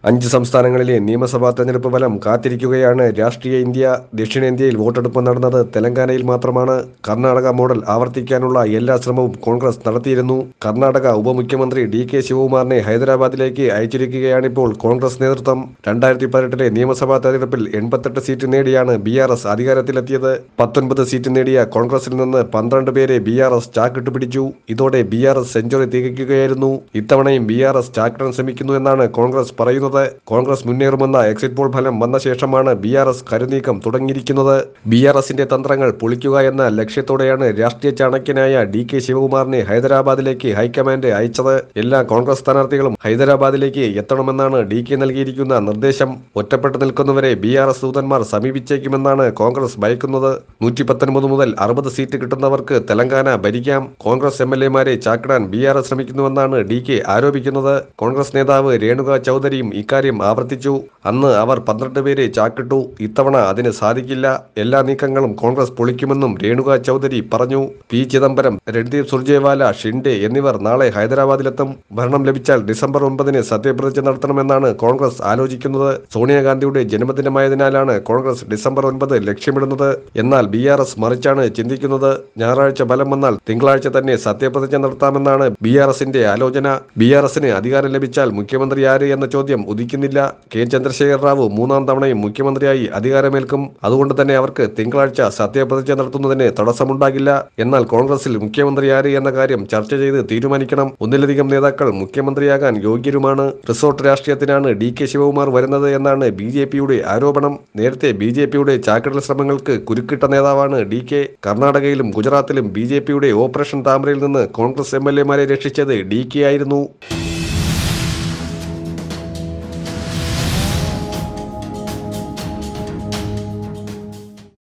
അഞ്ച് സംസ്ഥാനങ്ങളിലെ നിയമസഭാ തെരഞ്ഞെടുപ്പ് ഫലം കാത്തിരിക്കുകയാണ് രാഷ്ട്രീയ ഇന്ത്യ ദക്ഷിണേന്ത്യയിൽ വോട്ടെടുപ്പ് നടന്നത് തെലങ്കാനയിൽ മാത്രമാണ് കർണാടക മോഡൽ ആവർത്തിക്കാനുള്ള എല്ലാ ശ്രമവും കോൺഗ്രസ് നടത്തിയിരുന്നു കർണാടക ഉപമുഖ്യമന്ത്രി ഡി കെ ശിവകുമാറിനെ ഹൈദരാബാദിലേക്ക് അയച്ചിരിക്കുകയാണിപ്പോൾ കോൺഗ്രസ് നേതൃത്വം രണ്ടായിരത്തി പതിനെട്ടിലെ നിയമസഭാ തെരഞ്ഞെടുപ്പിൽ എൺപത്തെട്ട് സീറ്റ് നേടിയാണ് ബി ആർ എസ് അധികാരത്തിലെത്തിയത് പത്തൊൻപത് സീറ്റ് നേടിയ കോൺഗ്രസിൽ നിന്ന് പന്ത്രണ്ട് പേരെ ബി ആർ എസ് ചാക്കിട്ട് പിടിച്ചു ഇതോടെ ബി ആർ എസ് സെഞ്ചുറി തികയ്ക്കുകയായിരുന്നു ഇത്തവണയും ബി ആർ എസ് ചാക്കിടാൻ ശ്രമിക്കുന്നു എന്നാണ് കോൺഗ്രസ് പറയുന്നത് കോൺഗ്രസ് മുന്നേറുമെന്ന എക്സിറ്റ് പോൾ ഫലം വന്ന ശേഷമാണ് ബി ആർ എസ് കരുനീക്കം തുടങ്ങിയിരിക്കുന്നത് ബി ആർ എസിന്റെ തന്ത്രങ്ങൾ പൊളിക്കുക എന്ന ലക്ഷ്യത്തോടെയാണ് രാഷ്ട്രീയ ചാണക്യനായ ഡി കെ ശിവകുമാറിനെ ഹൈദരാബാദിലേക്ക് ഹൈക്കമാൻഡ് അയച്ചത് എല്ലാ കോൺഗ്രസ് സ്ഥാനാർത്ഥികളും ഹൈദരാബാദിലേക്ക് എത്തണമെന്നാണ് ഡി കെ നൽകിയിരിക്കുന്ന നിർദ്ദേശം ഒറ്റപ്പെട്ടു നിൽക്കുന്നവരെ ബി ആർ എസ് ദൂതന്മാർ സമീപിച്ചേക്കുമെന്നാണ് കോൺഗ്രസ് ഭയക്കുന്നത് നൂറ്റി പത്തൊൻപത് മുതൽ അറുപത് സീറ്റ് കിട്ടുന്നവർക്ക് തെലങ്കാന ഭരിക്കാം കോൺഗ്രസ് എം എൽ എമാരെ ചാക്കിടാൻ ബി ആർ എസ് ശ്രമിക്കുന്നുവെന്നാണ് ഡി കെ ആരോപിക്കുന്നത് കോൺഗ്രസ് നേതാവ് രേണുക ചൗധരിയും ഇക്കാര്യം ആവർത്തിച്ചു അന്ന് അവർ പന്ത്രണ്ട് പേരെ ചാക്കിട്ടു ഇത്തവണ അതിന് സാധിക്കില്ല എല്ലാ നീക്കങ്ങളും കോൺഗ്രസ് പൊളിക്കുമെന്നും രേണുക ചൗധരി പറഞ്ഞു പി ചിദംബരം രൺദീപ് സുർജേവാല ഷിൻഡെ എന്നിവർ നാളെ ഹൈദരാബാദിലെത്തും ഭരണം ലഭിച്ചാൽ ഡിസംബർ ഒമ്പതിന് സത്യപ്രതിജ്ഞ നടത്തണമെന്നാണ് കോൺഗ്രസ് ആലോചിക്കുന്നത് സോണിയാഗാന്ധിയുടെ ജന്മദിനമായതിനാലാണ് കോൺഗ്രസ് ഡിസംബർ ഒൻപത് ലക്ഷ്യമിടുന്നത് എന്നാൽ ബി ആർ എസ് മറിച്ചാണ് ചിന്തിക്കുന്നത് ഞായറാഴ്ച ഫലം വന്നാൽ തിങ്കളാഴ്ച തന്നെ സത്യപ്രതിജ്ഞ നടത്താമെന്നാണ് ബി ആർ എസിന്റെ ആലോചന ബി ആർ എസിന് അധികാരം ലഭിച്ചാൽ മുഖ്യമന്ത്രി ആര് എന്ന ചോദ്യം ഉദിക്കുന്നില്ല കെ ചന്ദ്രശേഖർ റാവു മൂന്നാം തവണയും മുഖ്യമന്ത്രിയായി അധികാരമേൽക്കും അതുകൊണ്ട് തന്നെ അവർക്ക് തിങ്കളാഴ്ച സത്യപ്രതിജ്ഞ നടത്തുന്നതിന് തടസ്സമുണ്ടാകില്ല എന്നാൽ കോൺഗ്രസിൽ മുഖ്യമന്ത്രി ആര് എന്ന കാര്യം ചർച്ച ചെയ്ത് തീരുമാനിക്കണം ഒന്നിലധികം നേതാക്കൾ മുഖ്യമന്ത്രിയാകാൻ യോഗ്യരുമാണ് റിസോർട്ട് രാഷ്ട്രീയത്തിനാണ് ഡി കെ ശിവകുമാർ വരുന്നത് എന്നാണ് ബി ജെ പിയുടെ ആരോപണം നേരത്തെ ബി ജെ പിയുടെ ചാക്കിടൽ ശ്രമങ്ങൾക്ക് കുരുക്കിട്ട നേതാവാണ് ഡി കെ കർണാടകയിലും ഗുജറാത്തിലും ബി ജെ പിയുടെ ഓപ്പറേഷൻ താമരയിൽ നിന്ന് കോൺഗ്രസ് എം എൽ എമാരെ രക്ഷിച്ചത് ഡി കെ ആയിരുന്നു